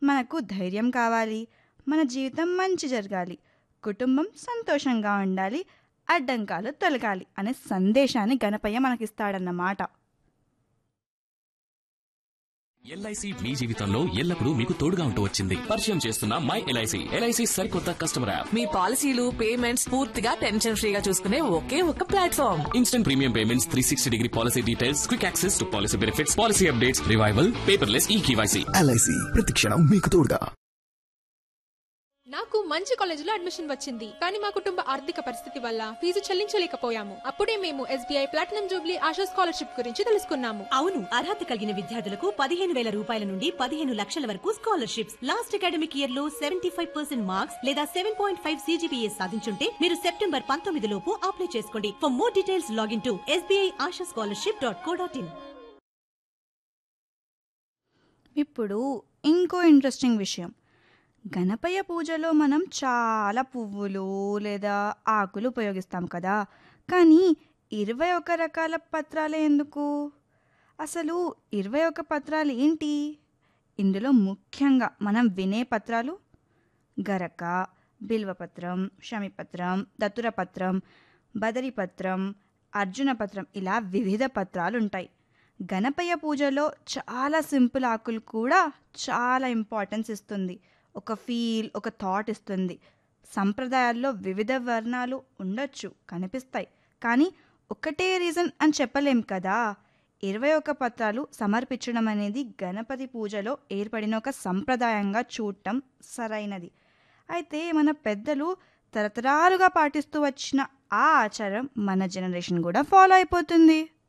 మనకు ధైర్యం కావాలి మన జీవితం మంచి జరగాలి కుటుంబం సంతోషంగా ఉండాలి అడ్డంకాలు తొలగాలి అనే సందేశాన్ని గణపయ్య మనకిస్తాడన్నమాట ఎల్ఐసి మీ జీవితంలో ఎల్లప్పుడూ మీకు తోడుగా ఉంటూ వచ్చింది పరిచయం చేస్తున్న మై ఎల్ఐసి ఎల్ఐసి సరికొత్త కస్టమర్ యాప్ మీ పాలసీలు పేమెంట్స్ పూర్తిగా టెన్షన్ ఫ్రీగా చూసుకునే ఒకే ఒక platform instant premium payments three sixty degree policy details quick access to policy benefits policy updates revival paperless e KYC LIC ప్రతిక్షణం మీకు తోడుగా నాకు మంచి కాలేజీలో అడ్మిషన్ వచ్చింది కానీ మా కుటుంబ ఆర్థిక పరిస్థితి వల్ల ఫీజు చెల్లించలేకపోయాము అప్పుడే మేము SBI platinum jubilee Asha scholarship గురించి తెలుసుకున్నాము అవును అర్హత కలిగిన విద్యార్థులకు పదిహేను వేల రూపాయల నుండి పదిహేను లక్షల వరకు స్కాలర్షిప్స్ లాస్ట్ అకాడమిక్ ఇయర్ లో సెవెంటీ ఫైవ్ పర్సెంట్ మార్క్స్ లేదా సెవెన్ పాయింట్ ఫైవ్ సీజీపీఏ సాధించుంటే మీరు సెప్టెంబర్ పంతొమ్మిది లోపు అప్లై చేసుకోండి for more details login to SBI Asha scholarship dot co dot in ఇప్పుడు ఇంకో ఇంట్రెస్టింగ్ విషయం గణపయ్య పూజలో మనం చాలా పువ్వులు లేదా ఆకులు ఉపయోగిస్తాం కదా కానీ ఇరవై ఒక రకాల పత్రాలే ఎందుకు అసలు ఇరవై ఒక పత్రాలు ఏంటి ఇందులో ముఖ్యంగా మనం వినే పత్రాలు గరక బిల్వపత్రం శమిపత్రం దతురపత్రం బదరిపత్రం అర్జునపత్రం ఇలా వివిధ పత్రాలు ఉంటాయి గణపయ్య పూజలో చాలా సింపుల్ ఆకులు కూడా చాలా ఇంపార్టెన్స్ ఇస్తుంది ఒక ఫీల్ ఒక థాట్ ఇస్తుంది సంప్రదాయాల్లో వివిధ వర్ణాలు ఉండొచ్చు కనిపిస్తాయి కానీ ఒకటే రీజన్ అని చెప్పలేం కదా ఇరవై ఒక పత్రాలు సమర్పించడం అనేది గణపతి పూజలో ఏర్పడిన ఒక సంప్రదాయంగా చూడటం సరైనది అయితే మన పెద్దలు తరతరాలుగా పాటిస్తూ వచ్చిన ఆ ఆచారం మన జనరేషన్ కూడా ఫాలో అయిపోతుంది